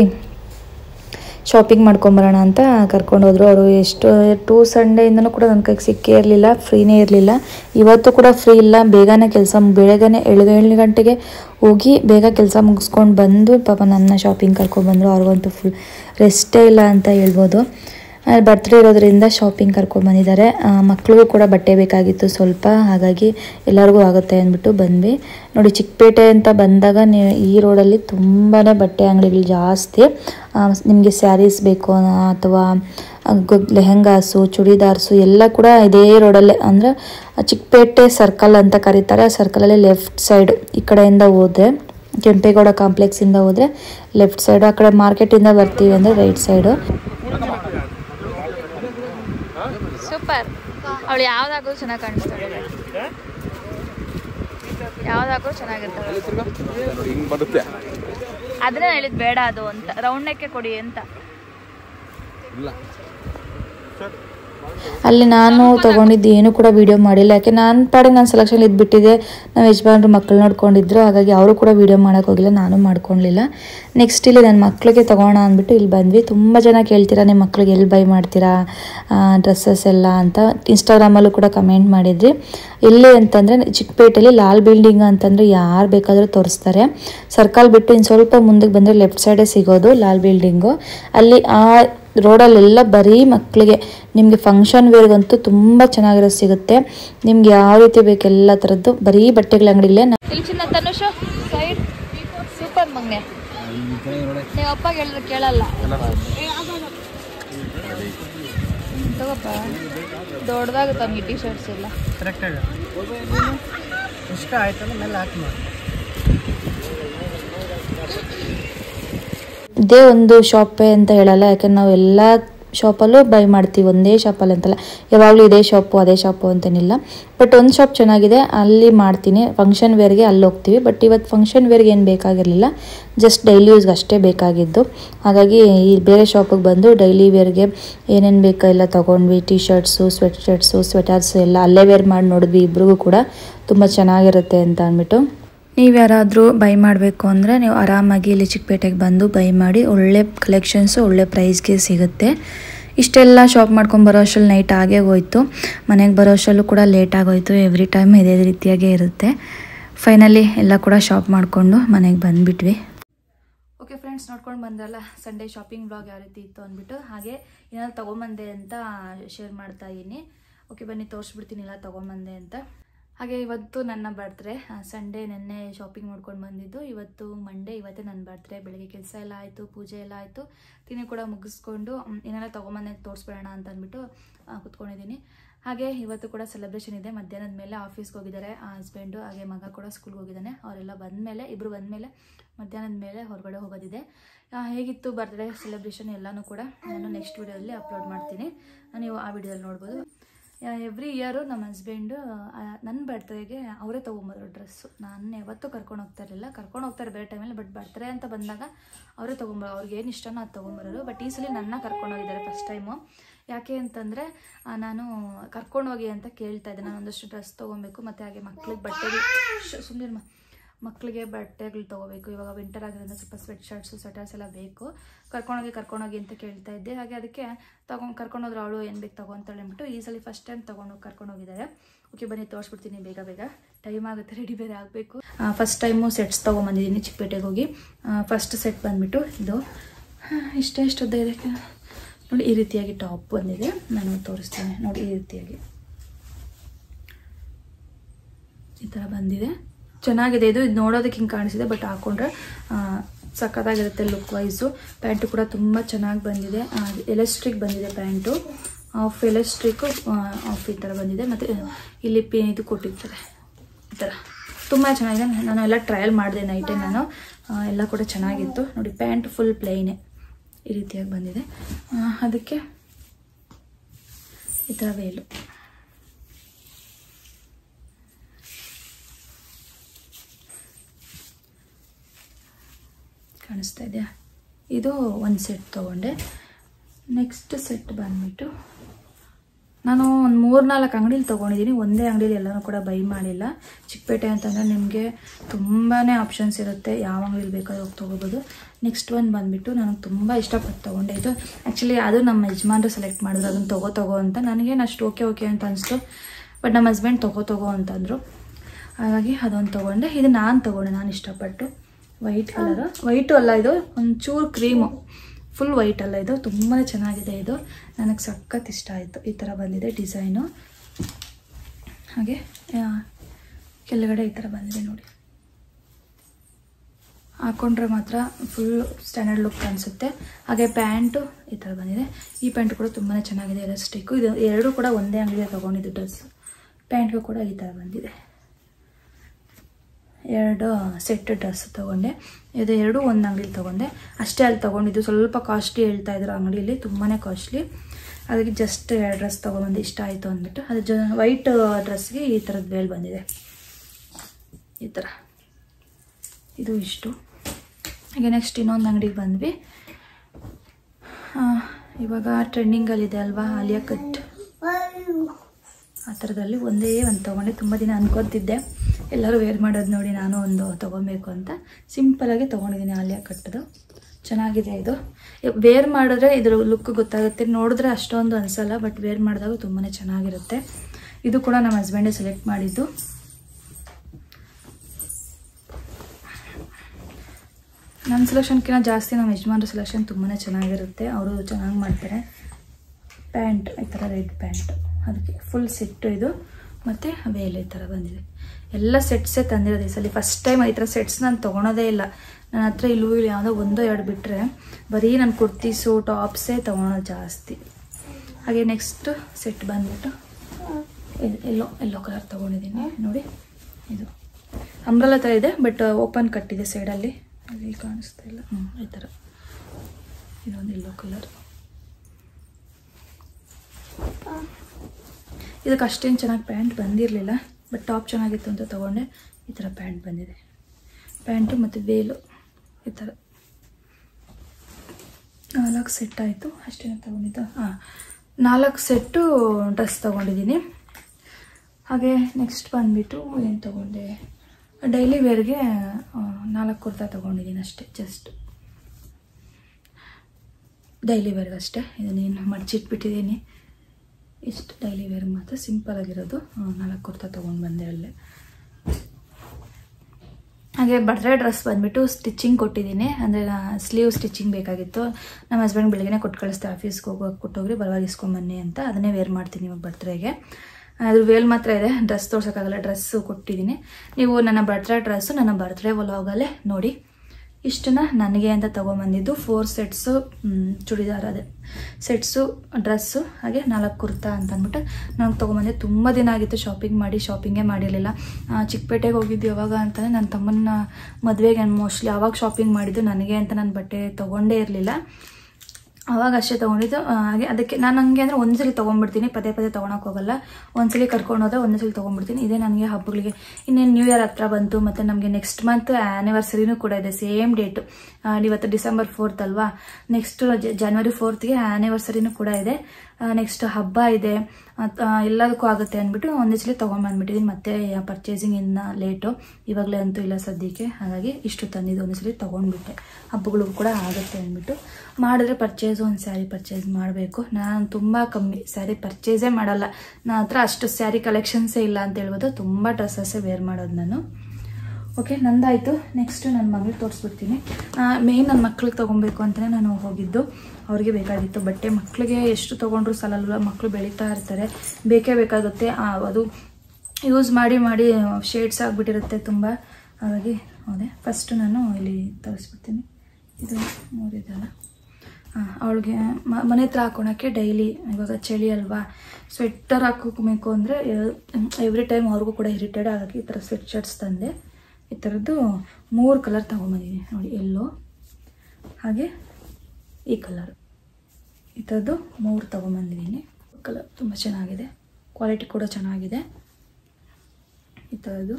ಶಾಪಿಂಗ್ ಮಾಡ್ಕೊಂಬರೋಣ ಅಂತ ಕರ್ಕೊಂಡು ಹೋದ್ರು ಅವರು ಎಷ್ಟು ಟೂ ಸಂಡೇಯಿಂದನೂ ಕೂಡ ನನ್ನ ಕೈಗೆ ಸಿಕ್ಕೇ ಇರಲಿಲ್ಲ ಫ್ರೀನೇ ಇರಲಿಲ್ಲ ಇವತ್ತು ಕೂಡ ಫ್ರೀ ಇಲ್ಲ ಬೇಗನೆ ಕೆಲಸ ಬೆಳಗ್ಗೆನೆ ಏಳು ಏಳು ಗಂಟೆಗೆ ಹೋಗಿ ಬೇಗ ಕೆಲಸ ಮುಗಿಸ್ಕೊಂಡು ಬಂದು ಪಾಪ ನನ್ನ ಶಾಪಿಂಗ್ ಕರ್ಕೊಂಡ್ಬಂದರು ಅವ್ರಿಗಂತೂ ಫುಲ್ ರೆಸ್ಟೇ ಇಲ್ಲ ಅಂತ ಹೇಳ್ಬೋದು ಬರ್ತ್ಡೇ ಇರೋದ್ರಿಂದ ಶಾಪಿಂಗ್ ಕರ್ಕೊಂಡ್ಬಂದಿದ್ದಾರೆ ಮಕ್ಳಿಗೂ ಕೂಡ ಬಟ್ಟೆ ಬೇಕಾಗಿತ್ತು ಸ್ವಲ್ಪ ಹಾಗಾಗಿ ಎಲ್ಲರಿಗೂ ಆಗುತ್ತೆ ಅಂದ್ಬಿಟ್ಟು ಬಂದ್ವಿ ನೋಡಿ ಚಿಕ್ಕಪೇಟೆ ಅಂತ ಬಂದಾಗ ನೀವು ಈ ರೋಡಲ್ಲಿ ತುಂಬಾ ಬಟ್ಟೆ ಅಂಗಡಿಗಳು ಜಾಸ್ತಿ ನಿಮಗೆ ಸ್ಯಾರೀಸ್ ಬೇಕು ಅಥವಾ ಗೊ- ಲೆಹೆಂಗಾಸು ಚೂಡಿದಾರ್ಸು ಎಲ್ಲ ಕೂಡ ಇದೇ ರೋಡಲ್ಲೇ ಅಂದರೆ ಚಿಕ್ಕಪೇಟೆ ಸರ್ಕಲ್ ಅಂತ ಕರೀತಾರೆ ಆ ಸರ್ಕಲಲ್ಲಿ ಲೆಫ್ಟ್ ಸೈಡ್ ಈ ಕಡೆಯಿಂದ ಹೋದ್ರೆ ಕೆಂಪೇಗೌಡ ಕಾಂಪ್ಲೆಕ್ಸಿಂದ ಹೋದರೆ ಲೆಫ್ಟ್ ಸೈಡು ಆ ಕಡೆ ಮಾರ್ಕೆಟಿಂದ ಬರ್ತೀವಿ ಅಂದರೆ ರೈಟ್ ಸೈಡು
ಸೂಪರ್ ಅವಳು ಯಾವ್ದಾಗೂ ಚೆನ್ನಾಗಿ ಕಾಣಿಸ್ತಾಳೆ ಯಾವ್ದಾಗೂ ಚೆನ್ನಾಗಿರ್ತಾಳೆ
ಹಿಂಗ್ ಬರುತ್ತೆ
ಅದನ್ನ ಹೇಳಿದ್ ಬೇಡ ಅದು ಅಂತ ರೌಂಡ್ ನೆಕ್ಕೆ ಕೊಡಿ ಅಂತ
ಇಲ್ಲ
ಅಲ್ಲಿ ನಾನು ತೊಗೊಂಡಿದ್ದು ಏನು ಕೂಡ ವೀಡಿಯೋ ಮಾಡಿಲ್ಲ ಯಾಕೆ ನಾನು ಪಾಡಿಗೆ ನಾನು ಸೆಲೆಕ್ಷನ್ ಇದ್ಬಿಟ್ಟಿದೆ ನಮ್ಮ ಯಜಮಾನ್ರು ಮಕ್ಕಳು ನೋಡ್ಕೊಂಡಿದ್ರು ಹಾಗಾಗಿ ಅವರು ಕೂಡ ವೀಡಿಯೋ ಮಾಡೋಕೆ ಹೋಗಿಲ್ಲ ನಾನು ಮಾಡ್ಕೊಳ್ಲಿಲ್ಲ ನೆಕ್ಸ್ಟ್ ಇಲ್ಲಿ ನನ್ನ ಮಕ್ಕಳಿಗೆ ತೊಗೋಣ ಅಂದ್ಬಿಟ್ಟು ಇಲ್ಲಿ ಬಂದ್ವಿ ತುಂಬ ಜನ ಕೇಳ್ತೀರಾ ನಿಮ್ಮ ಮಕ್ಳಿಗೆ ಎಲ್ಲಿ ಬೈ ಮಾಡ್ತೀರಾ ಡ್ರೆಸ್ಸಸ್ ಎಲ್ಲ ಅಂತ ಇನ್ಸ್ಟಾಗ್ರಾಮಲ್ಲೂ ಕೂಡ ಕಮೆಂಟ್ ಮಾಡಿದ್ರಿ ಎಲ್ಲಿ ಅಂತಂದರೆ ಚಿಕ್ಕಪೇಟೆಯಲ್ಲಿ ಲಾಲ್ ಬಿಲ್ಡಿಂಗ್ ಅಂತಂದರೆ ಯಾರು ಬೇಕಾದರೂ ತೋರಿಸ್ತಾರೆ ಸರ್ಕಲ್ ಬಿಟ್ಟು ಇನ್ನು ಸ್ವಲ್ಪ ಮುಂದಕ್ಕೆ ಬಂದರೆ ಲೆಫ್ಟ್ ಸೈಡೇ ಸಿಗೋದು ಲಾಲ್ ಬಿಲ್ಡಿಂಗು ಅಲ್ಲಿ ಆ ರೋಡಲ್ಲೆಲ್ಲ ಬರೀ ಮಕ್ಕಳಿಗೆ ನಿಮಗೆ ಫಂಕ್ಷನ್ ವೇರ್ಗಂತೂ ತುಂಬ ಚೆನ್ನಾಗಿರೋದು ಸಿಗುತ್ತೆ ನಿಮ್ಗೆ ಯಾವ ರೀತಿ ಬೇಕು ಎಲ್ಲ ಥರದ್ದು ಬರೀ ಬಟ್ಟೆಗಳ ಅಂಗಡಿಲೇ
ಇಲ್ಲಿ ಚಿನ್ನ ತನುಷು ಸೈಡ್ ಸೂಪರ್ ಮಗ್ನೆ ನೀವು ಅಪ್ಪ ಹೇಳಿದ್ರೆ ಕೇಳಲ್ಲ ತಗೋಪ್ಪ ದೊಡ್ಡದಾಗುತ್ತೆ ಅವ್ನಿಗೆ ಟಿ ಶರ್ಟ್ಸ್ ಎಲ್ಲ
ಕರೆಕ್ಟಾಗಿ ಇಷ್ಟ ಆಯ್ತಲ್ಲ ಮೇಲೆ ಹಾಕಿ ಮಾಡಿ
ಇದೇ ಒಂದು ಶಾಪೇ ಅಂತ ಹೇಳಲ್ಲ ಯಾಕಂದ್ರೆ ನಾವು ಎಲ್ಲ ಶಾಪಲ್ಲೂ ಬೈ ಮಾಡ್ತೀವಿ ಒಂದೇ ಶಾಪಲ್ಲಿ ಅಂತಲ್ಲ ಯಾವಾಗಲೂ ಇದೇ ಶಾಪು ಅದೇ ಶಾಪು ಅಂತೇನಿಲ್ಲ ಬಟ್ ಒಂದು ಶಾಪ್ ಚೆನ್ನಾಗಿದೆ ಅಲ್ಲಿ ಮಾಡ್ತೀನಿ ಫಂಕ್ಷನ್ ವೇರ್ಗೆ ಅಲ್ಲಿ ಹೋಗ್ತೀವಿ ಬಟ್ ಇವತ್ತು ಫಂಕ್ಷನ್ ವೇರ್ಗೆ ಏನು ಬೇಕಾಗಿರಲಿಲ್ಲ ಜಸ್ಟ್ ಡೈಲಿ ಯೂಸ್ಗೆ ಅಷ್ಟೇ ಬೇಕಾಗಿದ್ದು ಹಾಗಾಗಿ ಈ ಬೇರೆ ಶಾಪಿಗೆ ಬಂದು ಡೈಲಿ ವೇರ್ಗೆ ಏನೇನು ಬೇಕೋ ಎಲ್ಲ ತೊಗೊಂಡ್ವಿ T shirts sweat shirts sweaters ಎಲ್ಲ ಅಲ್ಲೇ ವೇರ್ ಮಾಡಿ ನೋಡಿದ್ವಿ ಇಬ್ರಿಗೂ ಕೂಡ ತುಂಬ ಚೆನ್ನಾಗಿರುತ್ತೆ ಅಂತ ಅಂದ್ಬಿಟ್ಟು ನೀವು ಯಾರಾದರೂ ಬೈ ಮಾಡಬೇಕು ಅಂದರೆ ನೀವು ಆರಾಮಾಗಿ ಇಲ್ಲಿ ಚಿಕ್ಕಪೇಟೆಗೆ ಬಂದು ಬೈ ಮಾಡಿ ಒಳ್ಳೆ ಕಲೆಕ್ಷನ್ಸು ಒಳ್ಳೆ ಪ್ರೈಸ್ಗೆ ಸಿಗುತ್ತೆ ಇಷ್ಟೆಲ್ಲ ಶಾಪ್ ಮಾಡ್ಕೊಂಡು ಬರೋ ಅಷ್ಟರಲ್ಲಿ ನೈಟ್ ಆಗೇ ಹೋಯ್ತು ಮನೆಗೆ ಬರೋ ಅಷ್ಟರಲ್ಲೂ ಕೂಡ ಲೇಟ್ ಆಗೋಯ್ತು ಎವ್ರಿ ಟೈಮ್ ಇದೇ ರೀತಿಯಾಗೇ ಇರುತ್ತೆ ಫೈನಲಿ ಎಲ್ಲ ಕೂಡ ಶಾಪ್ ಮಾಡಿಕೊಂಡು ಮನೆಗೆ ಬಂದುಬಿಟ್ವಿ ಓಕೆ ಫ್ರೆಂಡ್ಸ್ ನೋಡ್ಕೊಂಡು ಬಂದ್ರಲ್ಲ ಸಂಡೇ ಶಾಪಿಂಗ್ ಬ್ಲಾಗ್ ಯಾವ ರೀತಿ ಇತ್ತು ಅಂದ್ಬಿಟ್ಟು ಹಾಗೆ ಏನಾದ್ರು ತೊಗೊಂಬಂದೆ ಅಂತ ಶೇರ್ ಮಾಡ್ತಾ ಇದ್ದೀನಿ ಓಕೆ ಬನ್ನಿ ತೋರಿಸ್ಬಿಡ್ತೀನಿ ಎಲ್ಲ ತೊಗೊಂಬಂದೆ ಅಂತ ಹಾಗೆ ಇವತ್ತು ನನ್ನ ಬರ್ತ್ಡೇ ಸಂಡೇ ನೆನ್ನೆ ಶಾಪಿಂಗ್ ಮಾಡ್ಕೊಂಡು ಬಂದಿದ್ದು ಇವತ್ತು ಮಂಡೇ ಇವತ್ತೇ ನನ್ನ ಬರ್ತ್ಡೇ ಬೆಳಗ್ಗೆ ಕೆಲಸ ಎಲ್ಲ ಆಯಿತು ಪೂಜೆ ಎಲ್ಲ ಆಯಿತು ತಿನ್ನಿ ಕೂಡ ಮುಗಿಸ್ಕೊಂಡು ಮ್, ಏನೆಲ್ಲ ತೊಗೊಂಬಂದೆ ತೋರಿಸ್ಬಿಡೋಣ ಅಂತ ಅಂದ್ಬಿಟ್ಟು ಆ, ಕುತ್ಕೊಂಡಿದ್ದೀನಿ ಹಾಗೆ ಇವತ್ತು ಕೂಡ ಸೆಲೆಬ್ರೇಷನ್ ಇದೆ ಮಧ್ಯಾಹ್ನದ ಮೇಲೆ ಆಫೀಸ್ಗೆ ಹೋಗಿದ್ದಾರೆ ಹಸ್ಬೆಂಡು ಹಾಗೆ ಮಗ ಕೂಡ ಸ್ಕೂಲ್ಗೆ ಹೋಗಿದ್ದಾನೆ ಅವರೆಲ್ಲ ಬಂದಮೇಲೆ ಇಬ್ಬರು ಬಂದಮೇಲೆ ಮಧ್ಯಾಹ್ನದ ಮೇಲೆ ಹೊರಗಡೆ ಹೋಗೋದಿದೆ ಆ, ಹೇಗಿತ್ತು ಬರ್ತ್ಡೇ ಸೆಲೆಬ್ರೇಷನ್ ಎಲ್ಲನೂ ಕೂಡ ನಾನು ನೆಕ್ಸ್ಟ್ ವಿಡಿಯೋದಲ್ಲಿ ಅಪ್ಲೋಡ್ ಮಾಡ್ತೀನಿ ನೀವು ಆ ವಿಡಿಯೋದಲ್ಲಿ ನೋಡ್ಬೋದು ಎವ್ರಿ ಇಯರು ನಮ್ಮ ಹಸ್ಬೆಂಡು ನನ್ನ ಬರ್ತ್ಡೇಗೆ ಅವರೇ ತೊಗೊಂಬರೋ ಡ್ರೆಸ್ಸು ನಾನು ಯಾವತ್ತೂ ಕರ್ಕೊಂಡು ಹೋಗ್ತಾ ಇರಲಿಲ್ಲ ಕರ್ಕೊಂಡು ಹೋಗ್ತಾರೆ ಬೇರೆ ಟೈಮಲ್ಲಿ ಬಟ್ ಬರ್ತ್ಡೇ ಅಂತ ಬಂದಾಗ ಅವರೇ ತೊಗೊಂಬರೋ ಅವ್ರಿಗೆ ಏನು ಇಷ್ಟನೋ ಅದು ತೊಗೊಂಬರೋರು ಬಟ್ ಈ ಸಲ ನನ್ನ ಕರ್ಕೊಂಡು ಹೋಗಿದ್ದಾರೆ ಫಸ್ಟ್ ಟೈಮು ಯಾಕೆ ಅಂತಂದರೆ ನಾನು ಕರ್ಕೊಂಡು ಹೋಗಿ ಅಂತ ಕೇಳ್ತಾ ಇದ್ದೆ ನಾನು ಒಂದಷ್ಟು ಡ್ರೆಸ್ ತೊಗೊಬೇಕು ಮತ್ತು ಹಾಗೆ ಮಕ್ಳಿಗೆ ಬಟ್ಟೆಗಳು ಸುಮ್ಮನೆ ಮಕ್ಕಳಿಗೆ ಬಟ್ಟೆಗಳು ತೊಗೋಬೇಕು ಇವಾಗ ವಿಂಟರ್ ಆಗಿರೋದ್ರಿಂದ ಸ್ವಲ್ಪ ಸ್ವೆಟ್ ಶರ್ಟ್ಸು ಸ್ವೆಟರ್ಸ್ ಎಲ್ಲ ಬೇಕು ಕರ್ಕೊಂಡೋಗಿ ಕರ್ಕೊಂಡೋಗಿ ಅಂತ ಕೇಳ್ತಾ ಇದ್ದೆ ಹಾಗೆ ಅದಕ್ಕೆ ತಗೊಂಡು ಕರ್ಕೊಂಡೋದ್ರೆ ಅವಳು ಏನು ಬೇಕು ತಗೊಂತಾಳೆ ಅಂದ್ಬಿಟ್ಟು ಈ ಸಲ ಫಸ್ಟ್ ಟೈಮ್ ತೊಗೊಂಡು ಕರ್ಕೊಂಡೋಗಿದ್ದಾರೆ ಓಕೆ ಬನ್ನಿ ತೋರಿಸ್ಬಿಡ್ತೀನಿ ಬೇಗ ಬೇಗ ಟೈಮ್ ಆಗುತ್ತೆ ರೆಡಿ ಬೇರೆ ಆಗಬೇಕು ಫಸ್ಟ್ ಟೈಮು ಸೆಟ್ಸ್ ತೊಗೊಂಬಂದಿದ್ದೀನಿ ಚಿಕ್ಕಪೇಟೆಗೆ ಹೋಗಿ ಫಸ್ಟ್ ಸೆಟ್ ಬಂದುಬಿಟ್ಟು ಇದು ಆ, ಇಷ್ಟೇ ಇಷ್ಟುದ್ದ ಇದಕ್ಕೆ ನೋಡಿ ಈ ರೀತಿಯಾಗಿ ಟಾಪ್ ಬಂದಿದೆ ನಾನು ತೋರಿಸ್ತೇನೆ ನೋಡಿ ಈ ರೀತಿಯಾಗಿ ಈ ಥರ ಬಂದಿದೆ ಚೆನ್ನಾಗಿದೆ ಇದು ಇದು ನೋಡೋದಕ್ಕೆ ಹಿಂಗೆ ಕಾಣಿಸಿದೆ ಬಟ್ ಹಾಕೊಂಡ್ರೆ ಆ, ಸಖತ್ತಾಗಿರುತ್ತೆ ಲುಕ್ ವೈಸು ಪ್ಯಾಂಟು ಕೂಡ ತುಂಬ ಚೆನ್ನಾಗಿ ಬಂದಿದೆ ಎಲೆಸ್ಟ್ರಿಕ್ ಬಂದಿದೆ ಪ್ಯಾಂಟು ಆಫ್ ಎಲೆಸ್ಟ್ರಿಕ್ಕು ಆಫ್ ಈ ಥರ ಬಂದಿದೆ ಮತ್ತು ಇಲ್ಲಿ ಪೇ ಇದು ಕೊಟ್ಟಿರ್ತಾರೆ ಈ ಥರ ತುಂಬ ಚೆನ್ನಾಗಿದೆ ನಾನು ಎಲ್ಲ ಟ್ರಯಲ್ ಮಾಡಿದೆ ನೈಟೇ ನಾನು ಆ, ಎಲ್ಲ ಕೂಡ ಚೆನ್ನಾಗಿತ್ತು ನೋಡಿ ಪ್ಯಾಂಟ್ ಫುಲ್ ಪ್ಲೈನೇ ಈ ರೀತಿಯಾಗಿ ಬಂದಿದೆ ಆ, ಅದಕ್ಕೆ ಈ ಥರ ವೇಲು ಕಾಣಿಸ್ತಾ ಇದೆಯಾ ಇದು ಒಂದು ಸೆಟ್ ತೊಗೊಂಡೆ ನೆಕ್ಸ್ಟ್ ಸೆಟ್ ಬಂದ್ಬಿಟ್ಟು ನಾನು ಒಂದು ಮೂರು ನಾಲ್ಕು ಅಂಗಡೀಲಿ ತೊಗೊಂಡಿದ್ದೀನಿ ಒಂದೇ ಅಂಗಡೀಲಿ ಎಲ್ಲನೂ ಕೂಡ ಬೈ ಮಾಡಿಲ್ಲ ಚಿಕ್ಕಪೇಟೆ ಅಂತಂದರೆ ನಿಮಗೆ ತುಂಬಾ ಆಪ್ಷನ್ಸ್ ಇರುತ್ತೆ ಯಾವ ಅಂಗಡೀಲಿ ಬೇಕಾದ್ರೂ ಹೋಗಿ ತೊಗೋಬೋದು ನೆಕ್ಸ್ಟ್ ಒಂದು ಬಂದುಬಿಟ್ಟು ನನಗೆ ತುಂಬ ಇಷ್ಟಪಟ್ಟು ತೊಗೊಂಡೆ ಇದು ಆ್ಯಕ್ಚುಲಿ ಅದು ನಮ್ಮ ಯಜಮಾನ್ರು ಸೆಲೆಕ್ಟ್ ಮಾಡಿದ್ರು ಅದನ್ನು ತೊಗೋ ತಗೋ ಅಂತ ನನಗೇನು ಅಷ್ಟು ಓಕೆ ಓಕೆ ಅಂತ ಅನಿಸ್ತು ಬಟ್ ನಮ್ಮ ಹಸ್ಬೆಂಡ್ ತೊಗೋ ತಗೋ ಅಂತಂದರು ಹಾಗಾಗಿ ಅದೊಂದು ತೊಗೊಂಡೆ ಇದು ನಾನು ತೊಗೊಂಡೆ ನಾನು ಇಷ್ಟಪಟ್ಟು ವೈಟ್ ಕಲರು ವೈಟು ಅಲ್ಲ ಇದು ಒಂಚೂರು ಕ್ರೀಮು ಫುಲ್ ವೈಟ್ ಅಲ್ಲ ಇದು ತುಂಬಾ ಚೆನ್ನಾಗಿದೆ ಇದು ನನಗೆ ಸಖತ್ ಇಷ್ಟ ಆಯಿತು ಈ ಥರ ಬಂದಿದೆ ಡಿಸೈನು ಹಾಗೆ ಆ, ಕೆಳಗಡೆ ಈ ಥರ ಬಂದಿದೆ ನೋಡಿ ಹಾಕೊಂಡ್ರೆ ಮಾತ್ರ ಫುಲ್ ಸ್ಟ್ಯಾಂಡರ್ಡ್ ಲುಕ್ ಅನಿಸುತ್ತೆ ಹಾಗೆ ಪ್ಯಾಂಟು ಈ ಥರ ಬಂದಿದೆ ಈ ಪ್ಯಾಂಟ್ ಕೂಡ ತುಂಬಾ ಚೆನ್ನಾಗಿದೆ ಎಲಾಸ್ಟಿಕ್ಕು ಇದು ಎರಡೂ ಕೂಡ ಒಂದೇ ಅಂಗಡಿಗೆ ತೊಗೊಂಡಿದ್ದು ಡ್ರೆಸ್ ಪ್ಯಾಂಟ್ಗೂ ಕೂಡ ಈ ಥರ ಬಂದಿದೆ ಎರಡು ಸೆಟ್ ಡ್ರೆಸ್ ತೊಗೊಂಡೆ ಇದು ಎರಡು ಒಂದು ಅಂಗಡಿಲಿ ತೊಗೊಂಡೆ ಅಷ್ಟೇ ಅಲ್ಲಿ ತೊಗೊಂಡಿದ್ದು ಸ್ವಲ್ಪ ಕಾಸ್ಟ್ಲಿ ಹೇಳ್ತಾ ಇದ್ರು ಅಂಗಡಿಯಲ್ಲಿ ತುಂಬಾ ಕಾಸ್ಟ್ಲಿ ಅದಕ್ಕೆ ಜಸ್ಟ್ ಎರಡು ಡ್ರೆಸ್ ತೊಗೊಂಬಂದು ಇಷ್ಟ ಆಯಿತು ಅಂದ್ಬಿಟ್ಟು ಅದು ಜ ವೈಟ್ ಡ್ರೆಸ್ಗೆ ಈ ಥರದ್ದು ಬೇಲ್ ಬಂದಿದೆ ಈ ಥರ ಇದು ಇಷ್ಟು ಹಾಗೆ ನೆಕ್ಸ್ಟ್ ಇನ್ನೊಂದು ಅಂಗಡಿಗೆ ಬಂದ್ವಿ ಆ, ಇವಾಗ ಟ್ರೆಂಡಿಂಗಲ್ಲಿದೆ ಅಲ್ವಾ ಆಲಿಯಾ ಕಟ್ ಆ ಥರದಲ್ಲಿ ಒಂದೇ ಒಂದು ತೊಗೊಂಡೆ ತುಂಬ ದಿನ ಅನ್ಕೊತಿದ್ದೆ ಎಲ್ಲರೂ ವೇರ್ ಮಾಡೋದು ನೋಡಿ ನಾನು ಒಂದು ತೊಗೊಬೇಕು ಅಂತ ಸಿಂಪಲಾಗಿ ತೊಗೊಂಡಿದ್ದೀನಿ ಆಲಿಯಾ ಕಟ್ಟದು ಚೆನ್ನಾಗಿದೆ ಇದು ವೇರ್ ಮಾಡಿದ್ರೆ ಇದ್ರ ಲುಕ್ ಗೊತ್ತಾಗುತ್ತೆ ನೋಡಿದ್ರೆ ಅಷ್ಟೊಂದು ಅನಿಸಲ್ಲ ಬಟ್ ವೇರ್ ಮಾಡಿದಾಗ ತುಂಬಾ ಚೆನ್ನಾಗಿರುತ್ತೆ ಇದು ಕೂಡ ನಮ್ಮ ಹಸ್ಬೆಂಡೇ ಸೆಲೆಕ್ಟ್ ಮಾಡಿದ್ದು ನನ್ನ ಸೆಲೆಕ್ಷನ್ಕಿಂತ ಜಾಸ್ತಿ ನಮ್ಮ ಯಜಮಾನ್ರ ಸೆಲೆಕ್ಷನ್ ತುಂಬಾ ಚೆನ್ನಾಗಿರುತ್ತೆ ಅವರು ಚೆನ್ನಾಗಿ ಮಾಡ್ತಾರೆ ಪ್ಯಾಂಟ್ ಈ ಥರ ರೆಡ್ ಪ್ಯಾಂಟ್ ಅದಕ್ಕೆ ಫುಲ್ ಸೆಟ್ಟು ಇದು ಮತ್ತು ವೇಲ್ ಈ ಥರ ಬಂದಿದೆ ಎಲ್ಲ ಸೆಟ್ಸೇ ತಂದಿರೋದು ಈ ಸಲ ಫಸ್ಟ್ ಟೈಮ್ ಈ ಥರ ಸೆಟ್ಸ್ ನಾನು ತೊಗೊಳೋದೇ ಇಲ್ಲ ನನ್ನ ಹತ್ರ ಇಲ್ಲೂ ಇಲ್ಲಿ ಯಾವುದೋ ಒಂದೋ ಎರಡು ಬಿಟ್ಟರೆ ಬರೀ ನನ್ನ ಕುರ್ತೀಸು ಟಾಪ್ಸೇ ತೊಗೊಳೋದು ಜಾಸ್ತಿ ಹಾಗೆ ನೆಕ್ಸ್ಟ್ ಸೆಟ್ ಬಂದ್ಬಿಟ್ಟು ಎಲ್ಲೋ ಎಲ್ಲೋ ಕಲರ್ ತೊಗೊಂಡಿದ್ದೀನಿ ನೋಡಿ ಇದು ಅಂಬ್ರಲ್ಲ ಥರ ಇದೆ ಬಟ್ ಓಪನ್ ಕಟ್ಟಿದೆ ಸೈಡಲ್ಲಿ ಅಲ್ಲಿ ಕಾಣಿಸ್ತಾ ಇಲ್ಲ ಹ್ಞೂ ಈ ಥರ ಇದೊಂದು ಎಲ್ಲೋ ಕಲರ್ ಇದಕ್ಕೆ ಅಷ್ಟೇನು ಚೆನ್ನಾಗಿ ಪ್ಯಾಂಟ್ ಬಂದಿರಲಿಲ್ಲ ಬಟ್ ಟಾಪ್ ಚೆನ್ನಾಗಿತ್ತು ಅಂತ ತೊಗೊಂಡೆ ಈ ಥರ ಪ್ಯಾಂಟ್ ಬಂದಿದೆ ಪ್ಯಾಂಟು ಮತ್ತು ವೇಲು ಈ ಥರ ನಾಲ್ಕು ಸೆಟ್ ಆಯಿತು ಅಷ್ಟೇನು ತೊಗೊಂಡಿದ್ದು ಹಾಂ ನಾಲ್ಕು ಸೆಟ್ಟು ಡ್ರೆಸ್ ತೊಗೊಂಡಿದ್ದೀನಿ ಹಾಗೆ ನೆಕ್ಸ್ಟ್ ಬಂದುಬಿಟ್ಟು ಏನು ತೊಗೊಂಡೆ ಡೈಲಿ ವೇರ್ಗೆ ನಾಲ್ಕು ಕುರ್ತಾ ತೊಗೊಂಡಿದ್ದೀನಿ ಅಷ್ಟೇ ಜಸ್ಟ್ ಡೈಲಿ ವೇರ್ಗೆ ಅಷ್ಟೇ ಇದನ್ನೇನು ಮಡಚಿಟ್ಬಿಟ್ಟಿದ್ದೀನಿ ಇಷ್ಟು ಡೈಲಿ ವೇರ್ ಮಾತ್ರ ಸಿಂಪಲ್ ಆಗಿರೋದು ಆ, ನಾಲ್ಕು ಕುರ್ತಾ ತೊಗೊಂಡು ಬಂದೆ ಅಲ್ಲೇ ಹಾಗೆ ಬರ್ತ್ಡೇ ಡ್ರೆಸ್ ಬಂದುಬಿಟ್ಟು ಸ್ಟಿಚಿಂಗ್ ಕೊಟ್ಟಿದ್ದೀನಿ ಅಂದರೆ ಸ್ಲೀವ್ ಸ್ಟಿಚಿಂಗ್ ಬೇಕಾಗಿತ್ತು ನಮ್ಮ ಹಸ್ಬೆಂಡ್ ಬೆಳಗ್ಗೆ ಕೊಟ್ಟು ಕಳಿಸ್ತೆ ಆಫೀಸ್ಗೆ ಹೋಗೋಕೆ ಕೊಟ್ಟೋಗ್ರಿ ಬರುವಾಗ ಇಸ್ಕೊಂಬನ್ನಿ ಅಂತ ಅದನ್ನೇ ವೇರ್ ಮಾಡ್ತೀನಿ ಇವಾಗ ಬರ್ತ್ಡೇಗೆ ಅದ್ರ ವೇಲ್ ಮಾತ್ರ ಇದೆ ಡ್ರೆಸ್ ತೋರ್ಸೋಕ್ಕಾಗಲ್ಲ ಡ್ರೆಸ್ಸು ಕೊಟ್ಟಿದ್ದೀನಿ ನೀವು ನನ್ನ ಬರ್ತ್ಡೇ ಡ್ರೆಸ್ಸು ನನ್ನ ಬರ್ತ್ಡೇ ವ್ಲಾಗಲ್ಲೇ ನೋಡಿ ಇಷ್ಟನ್ನ ನನಗೆ ಅಂತ ತೊಗೊಂಬಂದಿದ್ದು ಫೋರ್ ಸೆಟ್ಸು ಚೂಡಿದಾರ್ ಅದೇ ಸೆಟ್ಸು ಡ್ರೆಸ್ಸು ಹಾಗೆ ನಾಲ್ಕು ಕುರ್ತಾ ಅಂತ ಅಂದ್ಬಿಟ್ಟು ನಾನು ತೊಗೊಂಬಂದೆ ತುಂಬ ದಿನ ಆಗಿತ್ತು ಶಾಪಿಂಗ್ ಮಾಡಿ ಶಾಪಿಂಗೇ ಮಾಡಿರಲಿಲ್ಲ ಚಿಕ್ಕಪೇಟೆಗೆ ಹೋಗಿದ್ದು ಯಾವಾಗ ಅಂತಂದರೆ ನನ್ನ ತಮ್ಮನ ಮದುವೆಗೆ ಮೋಸ್ಟ್ಲಿ ಆವಾಗ ಶಾಪಿಂಗ್ ಮಾಡಿದ್ದು ನನಗೆ ಅಂತ ನಾನು ಬಟ್ಟೆ ತೊಗೊಂಡೇ ಇರಲಿಲ್ಲ ಅವಾಗ ಅಷ್ಟೇ ತೊಗೊಂಡಿದ್ದು ಆ, ಹಾಗೆ ಅದಕ್ಕೆ ನಾನು ಹಂಗೆ ಅಂದರೆ ಒಂದ್ಸಲಿ ತೊಗೊಂಡ್ಬಿಡ್ತೀನಿ ಪದೇ ಪದೇ ತೊಗೊಳಕ್ಕೆ ಹೋಗಲ್ಲ ಒಂದ್ಸಲಿ ಕರ್ಕೊಂಡು ಹೋದ್ರೆ ಒಂದ್ಸಲಿ ತೊಗೊಂಡ್ಬಿಡ್ತೀನಿ ಇದೇ ನನಗೆ ಹಬ್ಬಗಳಿಗೆ ಇನ್ನೇನು ನ್ಯೂ ಇಯರ್ ಹತ್ರ ಬಂತು ಮತ್ತು ನಮಗೆ ನೆಕ್ಸ್ಟ್ ಮಂತ್ ಆ್ಯನಿವರ್ಸರಿನೂ ಕೂಡ ಇದೆ ಸೇಮ್ ಡೇಟು ಇವತ್ತು ಡಿಸೆಂಬರ್ ಫೋರ್ತ್ ಅಲ್ವಾ ನೆಕ್ಸ್ಟ್ ಜನವರಿ ಫೋರ್ತ್ಗೆ ಆ್ಯನಿವರ್ಸರಿನೂ ಕೂಡ ಇದೆ ನೆಕ್ಸ್ಟ್ ಹಬ್ಬ ಇದೆ ಅತ್- ಆ, ಎಲ್ಲದಕ್ಕೂ ಆಗುತ್ತೆ ಅಂದ್ಬಿಟ್ಟು ಒಂದೇ ಸಲ ತೊಗೊಂಡ್ಬಂದ್ಬಿಟ್ಟಿದ್ದೀನಿ ಮತ್ತೆ ಪರ್ಚೇಸಿಂಗ್ ಇನ್ನು ಲೇಟು ಇವಾಗಲೇ ಅಂತೂ ಇಲ್ಲ ಸದ್ಯಕ್ಕೆ ಹಾಗಾಗಿ ಇಷ್ಟು ತಂದಿದ್ದು ಒಂದೇ ಸಲ ತೊಗೊಂಡ್ಬಿಟ್ಟೆ ಹಬ್ಬಗಳಿಗೂ ಕೂಡ ಆಗುತ್ತೆ ಅಂದ್ಬಿಟ್ಟು ಮಾಡಿದ್ರೆ ಪರ್ಚೇಸ್ ಒಂದು ಸ್ಯಾರಿ ಪರ್ಚೇಸ್ ಮಾಡಬೇಕು ನಾನು ತುಂಬ ಕಮ್ಮಿ ಸ್ಯಾರಿ ಪರ್ಚೇಸೇ ಮಾಡಲ್ಲ ನನ್ನ ಹತ್ರ ಅಷ್ಟು ಸ್ಯಾರಿ ಕಲೆಕ್ಷನ್ಸೇ ಇಲ್ಲ ಅಂತ ಹೇಳ್ಬೋದು ತುಂಬ ಡ್ರೆಸ್ಸಸ್ಸೇ ವೇರ್ ಮಾಡೋದು ನಾನು ಓಕೆ ನಂದಾಯಿತು ನೆಕ್ಸ್ಟ್ ನನ್ನ ಮಗಳಿಗೆ ತೋರಿಸ್ಬಿಡ್ತೀನಿ ಮೇಯ್ನ್ ನನ್ನ ಮಕ್ಳಿಗೆ ತೊಗೊಬೇಕು ಅಂತಲೇ ನಾನು ಹೋಗಿದ್ದು ಅವ್ರಿಗೆ ಬೇಕಾಗಿತ್ತು ಬಟ್ಟೆ ಮಕ್ಕಳಿಗೆ ಎಷ್ಟು ತೊಗೊಂಡ್ರು ಸಲಲ್ವ ಮಕ್ಕಳು ಬೆಳೀತಾ ಇರ್ತಾರೆ ಬೇಕೇ ಬೇಕಾಗುತ್ತೆ ಆ, ಅದು ಯೂಸ್ ಮಾಡಿ ಮಾಡಿ ಶೇಡ್ಸ್ ಆಗಿಬಿಟ್ಟಿರುತ್ತೆ ತುಂಬ ಹಾಗಾಗಿ ಅದೇ ಫಸ್ಟ್ ನಾನು ಇಲ್ಲಿ ತೋರಿಸ್ಬಿಡ್ತೀನಿ ಇದು ಮೂರಿದಲ್ಲ ಹಾಂ ಅವಳಿಗೆ ಮನೆ ಹತ್ರ ಹಾಕೊಳಕ್ಕೆ ಡೈಲಿ ಇವಾಗ ಚಳಿ ಅಲ್ವಾ ಸ್ವೆಟ್ಟರ್ ಹಾಕೋಬೇಕು ಅಂದರೆ ಎವ್ರಿ ಟೈಮ್ ಅವ್ರಿಗೂ ಕೂಡ ಇರಿಟೇಡ್ ಆಗೋಕ್ಕೆ ಈ ಥರ ಸ್ವೆಟ್ ಶರ್ಟ್ಸ್ ತಂದೆ ಈ ಥರದ್ದು ಮೂರು ಕಲರ್ ತೊಗೊಂಬಂದಿದ್ದೀನಿ ನೋಡಿ ಎಲ್ಲೋ ಹಾಗೆ ಈ ಕಲರ್ ಈ ಥರದ್ದು ಮೂರು ತೊಗೊಂಬಂದಿದ್ದೀನಿ ಕಲರ್ ತುಂಬ ಚೆನ್ನಾಗಿದೆ ಕ್ವಾಲಿಟಿ ಕೂಡ ಚೆನ್ನಾಗಿದೆ ಈ ಥರದ್ದು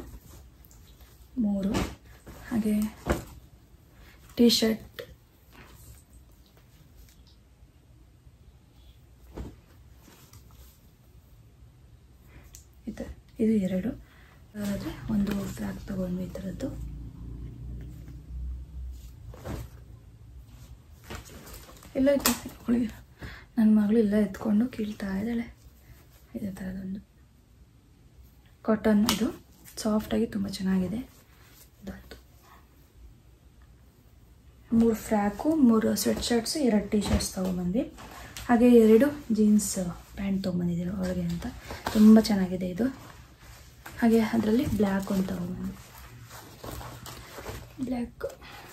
ಮೂರು ಹಾಗೆ ಟೀ ಶರ್ಟ್ ಈ ಥರ ಇದು ಎರಡು ಆದರೆ ಒಂದು ಫ್ರಾಕ್ ತೊಗೊಂಡ್ವಿ ಈ ಥರದ್ದು ಎಲ್ಲ ಇತ್ತು ಅವಳಿಗೆ ನನ್ನ ಮಗಳು ಇಲ್ಲ ಎತ್ಕೊಂಡು ಕೀಳ್ತಾ ಇದ್ದಾಳೆ ಇದೇ ಥರದೊಂದು ಕಾಟನ್ ಇದು ಸಾಫ್ಟಾಗಿ ತುಂಬ ಚೆನ್ನಾಗಿದೆ ಇದಾಯ್ತು ಮೂರು ಫ್ರಾಕು ಮೂರು ಸ್ವೆಟ್ ಶರ್ಟ್ಸು ಎರಡು ಟೀ ಶರ್ಟ್ಸ್ ತೊಗೊಂಬಂದ್ವಿ ಹಾಗೆ ಎರಡು ಜೀನ್ಸ್ ಪ್ಯಾಂಟ್ ತೊಗೊಂಬಂದಿದ್ದೀನಿ ಒಳಗೆ ಅಂತ ತುಂಬ ಚೆನ್ನಾಗಿದೆ ಇದು ಹಾಗೆ ಅದರಲ್ಲಿ ಬ್ಲ್ಯಾಕ್ ಒಂದು ತೊಗೊಂಬಂದ್ವಿ ಬ್ಲ್ಯಾಕ್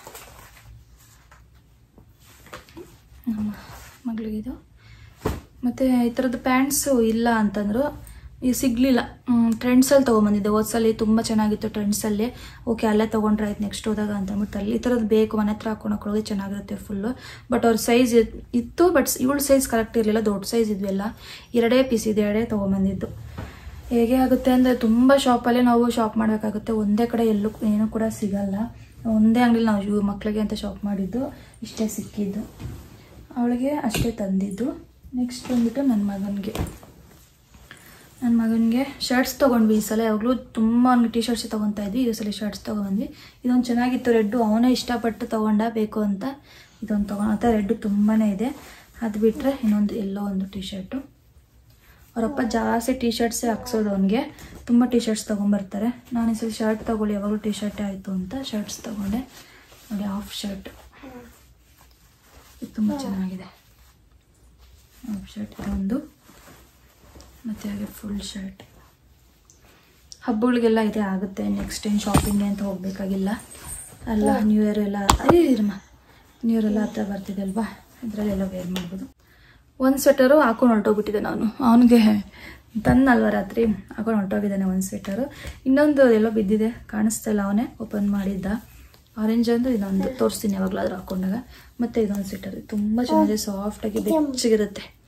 ನಮ್ಮ ಮಗಳಿಗಿದು ಮತ್ತು ಈ ಥರದ್ದು ಪ್ಯಾಂಟ್ಸು ಇಲ್ಲ ಅಂತಂದರು ಈಗ ಸಿಗಲಿಲ್ಲ ಟ್ರೆಂಡ್ಸಲ್ಲಿ ತೊಗೊಂಬಂದಿದ್ದೆ ಹೋದ್ಸಲಿ ತುಂಬ ಚೆನ್ನಾಗಿತ್ತು ಟ್ರೆಂಡ್ಸಲ್ಲಿ ಓಕೆ ಅಲ್ಲೇ ತೊಗೊಂಡ್ರೆ ಆಯ್ತು ನೆಕ್ಸ್ಟ್ ಹೋದಾಗ ಅಂತ ಅಂದ್ಬಿಟ್ಟು ಅಲ್ಲಿ ಈ ಥರದ್ದು ಬೇಕು ಮನೆ ಹತ್ರ ಹಾಕೊಳಕ್ಕೆ ಚೆನ್ನಾಗಿರುತ್ತೆ ಫುಲ್ಲು ಬಟ್ ಅವ್ರ ಸೈಜ್ ಇತ್ತು ಬಟ್ ಇವಳ ಸೈಜ್ ಕರೆಕ್ಟ್ ಇರಲಿಲ್ಲ ದೊಡ್ಡ ಸೈಜ್ ಇದ್ವೆಲ್ಲ ಎರಡೇ ಪೀಸ್ ಇದೆ ಎರಡೇ ತೊಗೊಂಬಂದಿದ್ದು ಹೇಗೆ ಆಗುತ್ತೆ ಅಂದರೆ ತುಂಬ ಶಾಪಲ್ಲೇ ನಾವು ಶಾಪ್ ಮಾಡಬೇಕಾಗುತ್ತೆ ಒಂದೇ ಕಡೆ ಎಲ್ಲೂ ಏನೂ ಕೂಡ ಸಿಗಲ್ಲ ಒಂದೇ ಅಂಗಡಿಲಿ ನಾವು ಇವ್ ಮಕ್ಕಳಿಗೆ ಅಂತ ಶಾಪ್ ಮಾಡಿದ್ದು ಇಷ್ಟೇ ಸಿಕ್ಕಿದ್ದು ಅವಳಿಗೆ ಅಷ್ಟೇ ತಂದಿದ್ದು ನೆಕ್ಸ್ಟ್ ಬಂದ್ಬಿಟ್ಟು ನನ್ನ ಮಗನಿಗೆ ನನ್ನ ಮಗನಿಗೆ ಶರ್ಟ್ಸ್ ತೊಗೊಂಡ್ವಿ ಈ ಸಲ ಯಾವಾಗಲೂ ತುಂಬ ಅವ್ನಿಗೆ ಟಿ ಶರ್ಟ್ಸ್ ತೊಗೊತಾ ಇದ್ವಿ ಈ ಸಲ ಶರ್ಟ್ಸ್ ತೊಗೊಂಡ್ವಿ ಇದೊಂದು ಚೆನ್ನಾಗಿತ್ತು ರೆಡ್ಡು ಅವನೇ ಇಷ್ಟಪಟ್ಟು ತೊಗೊಂಡ ಬೇಕು ಅಂತ ಇದೊಂದು ತೊಗೊಂಡ ರೆಡ್ಡು ತುಂಬಾ ಇದೆ ಅದು ಬಿಟ್ಟರೆ ಇನ್ನೊಂದು ಎಲ್ಲೋ ಒಂದು ಟಿ ಶರ್ಟು ಅವರಪ್ಪ ಜಾಸ್ತಿ ಟಿ ಶರ್ಟ್ಸೇ ಹಾಕ್ಸೋದು ಅವನಿಗೆ ತುಂಬ ಟಿ ಶರ್ಟ್ಸ್ ತೊಗೊಂಬರ್ತಾರೆ ನಾನು ಈ ಸಲ ಶರ್ಟ್ ತೊಗೊಳ್ಳಿ ಯಾವಾಗಲೂ ಟಿ ಶರ್ಟೇ ಆಯಿತು ಅಂತ ಶರ್ಟ್ಸ್ ತೊಗೊಂಡೆ ನೋಡಿ ಹಾಫ್ ಶರ್ಟ್ ಇದು ತುಂಬ ಚೆನ್ನಾಗಿದೆ ಹಾಫ್ ಶರ್ಟ್ ಇದೊಂದು ಮತ್ತು ಹಾಗೆ ಫುಲ್ ಶರ್ಟ್ ಹಬ್ಬಗಳಿಗೆಲ್ಲ ಇದೇ ಆಗುತ್ತೆ ನೆಕ್ಸ್ಟ್ ಏನು ಶಾಪಿಂಗ್ಗೆ ಅಂತ ಹೋಗಬೇಕಾಗಿಲ್ಲ ಅಲ್ಲ ನ್ಯೂ ಇಯರ್ ಎಲ್ಲ ಅದೇ ಇರಮ್ಮ ನ್ಯೂ ಇಯರ್ ಎಲ್ಲ ಹತ್ರ ಬರ್ತಿದೆ ಅಲ್ವಾ ಇದರಲ್ಲೆಲ್ಲ ವೇರ್ ಮಾಡ್ಬೋದು ಒಂದು ಸ್ವೆಟರು ಹಾಕೊಂಡು ಹೊರಟೋಗ್ಬಿಟ್ಟಿದ್ದೆ ನಾನು ಅವನಿಗೆ ತಂದಲ್ವ ರಾತ್ರಿ ಹಾಕೊಂಡು ಹೊರಟೋಗಿದ್ದಾನೆ ಒಂದು ಸ್ವೆಟರು ಇನ್ನೊಂದು ಎಲ್ಲೋ ಬಿದ್ದಿದೆ ಕಾಣಿಸ್ತಾ ಇಲ್ಲ ಅವನೇ ಓಪನ್ ಮಾಡಿದ್ದ ಆರೆಂಜ್ ಅಂದ್ರೆ ಇದೊಂದು ತೋರಿಸ್ತೀನಿ ಯಾವಾಗಲಾದ್ರೂ ಹಾಕೊಂಡಾಗ ಮತ್ತು ಇದೊಂದು ಸ್ವೆಟರ್ ತುಂಬ ಚೆನ್ನಾಗಿದೆ ಸಾಫ್ಟಾಗಿ ಬೆಚ್ಚಗಿರುತ್ತೆ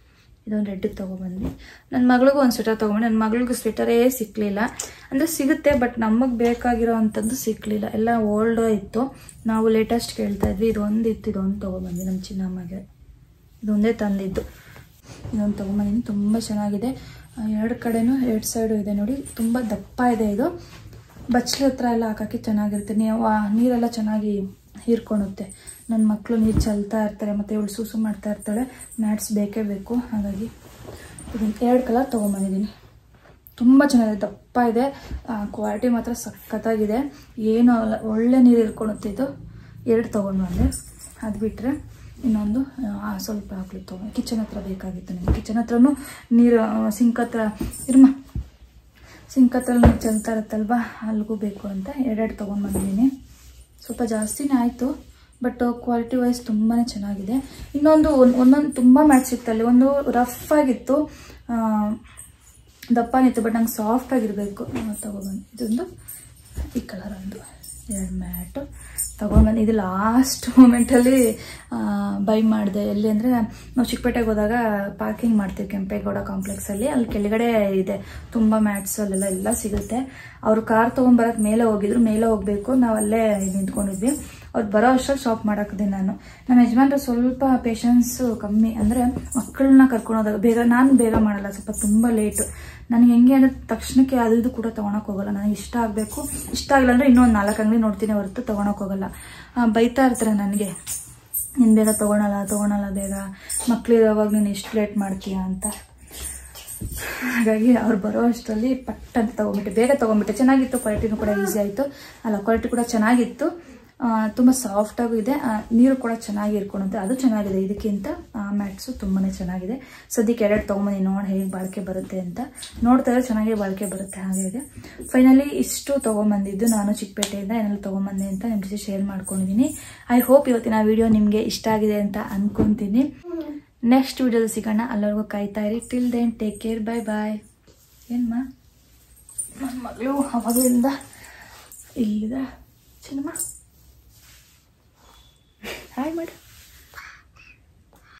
ಇದೊಂದು ರೆಡ್ಡಿಗೆ ತೊಗೊಬಂದ್ವಿ ನನ್ನ ಮಗಳಿಗೂ ಒಂದು ಸ್ವೆಟರ್ ತೊಗೊಂಬಂದು ನನ್ನ ಮಗಳಿಗೂ ಸ್ವೆಟರೇ ಸಿಕ್ಕಲಿಲ್ಲ ಅಂದರೆ ಸಿಗುತ್ತೆ ಬಟ್ ನಮಗೆ ಬೇಕಾಗಿರೋ ಅಂಥದ್ದು ಸಿಕ್ಕಲಿಲ್ಲ ಎಲ್ಲ ಓಲ್ಡ್ ಇತ್ತು ನಾವು ಲೇಟೆಸ್ಟ್ ಕೇಳ್ತಾ ಇದ್ವಿ ಇದೊಂದು ಇತ್ತು ಇದೊಂದು ತೊಗೊಬಂದ್ವಿ ನಮ್ಮ ಚಿನ್ನಮ್ಮಗೆ ಇದೊಂದೇ ತಂದಿದ್ದು ಇದೊಂದು ತೊಗೊಂಬಂದಿನಿ ತುಂಬ ಚೆನ್ನಾಗಿದೆ ಆ, ಎರಡು ಕಡೆನೂ ಎರಡು ಸೈಡು ಇದೆ ನೋಡಿ ತುಂಬ ದಪ್ಪ ಇದೆ ಇದು ಬಚ್ಚಲ ಹತ್ರ ಎಲ್ಲ ಹಾಕೋಕ್ಕೆ ಚೆನ್ನಾಗಿರುತ್ತೆ ನೀವು ಆ ನೀರೆಲ್ಲ ಚೆನ್ನಾಗಿ ಹೀರ್ಕೊಳುತ್ತೆ ನನ್ನ ಮಕ್ಕಳು ನೀರು ಚಲ್ತಾ ಇರ್ತಾರೆ ಮತ್ತು ಇವಳು ಸೂಸು ಮಾಡ್ತಾ ಇರ್ತಾಳೆ ಮ್ಯಾಟ್ಸ್ ಬೇಕೇ ಬೇಕು ಹಾಗಾಗಿ ಇದನ್ನು ಎರಡು ಕಲರ್ ತೊಗೊಂಬಂದಿದ್ದೀನಿ ತುಂಬ ಚೆನ್ನಾಗಿದೆ ದಪ್ಪ ಇದೆ ಕ್ವಾಲಿಟಿ ಮಾತ್ರ ಸಖತ್ತಾಗಿದೆ ಏನು ಅಲ್ಲ ಒಳ್ಳೆ ನೀರು ಇರ್ಕೊಳುತ್ತೆ ಇದು ಎರಡು ತೊಗೊಂಡು ಬಂದೆ ಅದು ಬಿಟ್ಟರೆ ಇನ್ನೊಂದು ಆ, ಸ್ವಲ್ಪ ಹಾಕ್ಲಿಕ್ಕೆ ತೊಗೊಂಡು ಕಿಚನ್ ಹತ್ರ ಬೇಕಾಗಿತ್ತು ನನಗೆ ಕಿಚನ್ ಹತ್ರನೂ ನೀರು ಸಿಂಕ್ ಹತ್ರ ಇರ್ಮ ಸಿಂಕ್ ಹತ್ರ ನೀರು ಚೆಲ್ತಾ ಇರುತ್ತಲ್ವ ಅಲ್ಲಿಗೂ ಬೇಕು ಅಂತ ಎರಡೆರಡು ತೊಗೊಂಡು ಬಂದಿದ್ದೀನಿ ಸ್ವಲ್ಪ ಜಾಸ್ತಿನೇ ಆಯಿತು ಬಟ್ ಕ್ವಾಲಿಟಿ ವೈಸ್ ತುಂಬಾ ಚೆನ್ನಾಗಿದೆ ಇನ್ನೊಂದು ಒಂದ್- ಒಂದೊಂದು ತುಂಬ ಮ್ಯಾಟ್ ಸಿಕ್ತಲ್ಲಿ ಒಂದು ರಫ್ ಆಗಿತ್ತು ಆ, ದಪ್ಪನಿತ್ತು ಬಟ್ ನಂಗೆ ಸಾಫ್ಟ್ ಆಗಿರಬೇಕು ತೊಗೊಬಂದು ಇದೊಂದು ಈ ಕಲರ್ ಒಂದು ಎರಡು ಮ್ಯಾಟು ತೊಗೊಂಡ್ಬಂದು ಇದು ಲಾಸ್ಟ್ ಮೂಮೆಂಟಲ್ಲಿ ಬೈ ಮಾಡಿದೆ ಎಲ್ಲಿ ಅಂದರೆ ನಾವು ಚಿಕ್ಕಪೇಟೆಗೆ ಹೋದಾಗ ಪಾರ್ಕಿಂಗ್ ಮಾಡ್ತೀವಿ ಕೆಂಪೇಗೌಡ ಕಾಂಪ್ಲೆಕ್ಸಲ್ಲಿ ಅಲ್ಲಿ ಕೆಳಗಡೆ ಇದೆ ತುಂಬ ಮ್ಯಾಟ್ಸ್ ಅಲ್ಲೆಲ್ಲ ಎಲ್ಲ ಸಿಗುತ್ತೆ ಅವರು ಕಾರ್ ತೊಗೊಂಬರಕ್ಕೆ ಮೇಲೆ ಹೋಗಿದ್ರು ಮೇಲೆ ಹೋಗಬೇಕು ನಾವು ಅಲ್ಲೇ ನಿಂತ್ಕೊಂಡಿದ್ವಿ ಅವ್ರು ಬರೋ ಅಷ್ಟರಲ್ಲಿ ಶಾಪ್ ಮಾಡಾಕಿದೆ ನಾನು ನಮ್ಮ ಯಜಮಾನ್ರು ಸ್ವಲ್ಪ ಪೇಷನ್ಸು ಕಮ್ಮಿ ಅಂದರೆ ಮಕ್ಕಳನ್ನ ಕರ್ಕೊಂಡು ಹೋದಾಗ ಬೇಗ ನಾನು ಬೇಗ ಮಾಡಲ್ಲ ಸ್ವಲ್ಪ ತುಂಬ ಲೇಟು ನನಗೆ ಹೆಂಗೆ ಅಂದರೆ ತಕ್ಷಣಕ್ಕೆ ಅದು ಕೂಡ ತೊಗೊಳಕ್ಕೆ ಹೋಗಲ್ಲ ನನಗೆ ಇಷ್ಟ ಆಗಬೇಕು ಇಷ್ಟ ಆಗಿಲ್ಲ ಅಂದರೆ ಇನ್ನೊಂದು ನಾಲ್ಕು ಅಂಗಡಿ ನೋಡ್ತೀನಿ ಹೊರತು ತೊಗೊಳಕ್ಕೆ ಹೋಗಲ್ಲ ಆ, ಬೈತಾ ಇರ್ತಾರೆ ನನಗೆ ನೀನು ಬೇಗ ತೊಗೊಳಲ್ಲ ತೊಗೊಳಲ್ಲ ಬೇಗ ಮಕ್ಳಿರೋವಾಗ ನೀನು ಇಷ್ಟು ಲೇಟ್ ಮಾಡ್ತೀಯಾ ಅಂತ ಹಾಗಾಗಿ ಅವ್ರು ಬರೋ ಅಷ್ಟರಲ್ಲಿ ಪಟ್ ಅಂತ ತೊಗೊಂಬಿಟ್ಟೆ ಬೇಗ ತೊಗೊಂಬಿಟ್ಟೆ ಚೆನ್ನಾಗಿತ್ತು ಕ್ವಾಲಿಟಿನೂ ಕೂಡ ಈಸಿ ಆಯಿತು ಅಲ್ಲ ಕ್ವಾಲಿಟಿ ಕೂಡ ಚೆನ್ನಾಗಿತ್ತು ಆ, ತುಂಬ ಸಾಫ್ಟಾಗೂ ಇದೆ ಆ, ನೀರು ಕೂಡ ಚೆನ್ನಾಗಿ ಇರ್ಕೊಳುತ್ತೆ ಅದು ಚೆನ್ನಾಗಿದೆ ಇದಕ್ಕಿಂತ ಮ್ಯಾಟ್ಸು ತುಂಬಾ ಚೆನ್ನಾಗಿದೆ ಸದ್ಯಕ್ಕೆ ಎರಡು ತೊಗೊಂಬಂದು ನೋಡಿ ಹೇಗೆ ಬಾಳಿಕೆ ಬರುತ್ತೆ ಅಂತ ನೋಡ್ತಾ ಇದ್ರೆ ಚೆನ್ನಾಗಿ ಬಾಳಿಕೆ ಬರುತ್ತೆ ಹಾಗೆ ಇದೆ ಫೈನಲಿ ಇಷ್ಟು ತೊಗೊಂಬಂದಿದ್ದು ನಾನು ಚಿಕ್ಕಪೇಟೆಯಿಂದ ಏನೆಲ್ಲ ತೊಗೊಂಬಂದೆ ಅಂತ ನಿಮ್ಮ ಜೊತೆ ಶೇರ್ ಮಾಡ್ಕೊಂಡಿದ್ದೀನಿ ಐ ಹೋಪ್ ಇವತ್ತಿನ ವಿಡಿಯೋ ನಿಮಗೆ ಇಷ್ಟ ಆಗಿದೆ ಅಂತ ಅನ್ಕೊಂತೀನಿ ನೆಕ್ಸ್ಟ್ ವಿಡಿಯೋದಲ್ಲಿ ಸಿಗೋಣ ಅಲ್ಲವರೆಗೂ ಕಾಯ್ತಾ ಇರಿ till then take care bye bye ಏನ್ಮಾ ನನ್ನ ಮಗಳು ಅವಾಗಲಿಂದ ಇಲ್ಲಿದೆ ಚಿನ್ನಮ್ಮ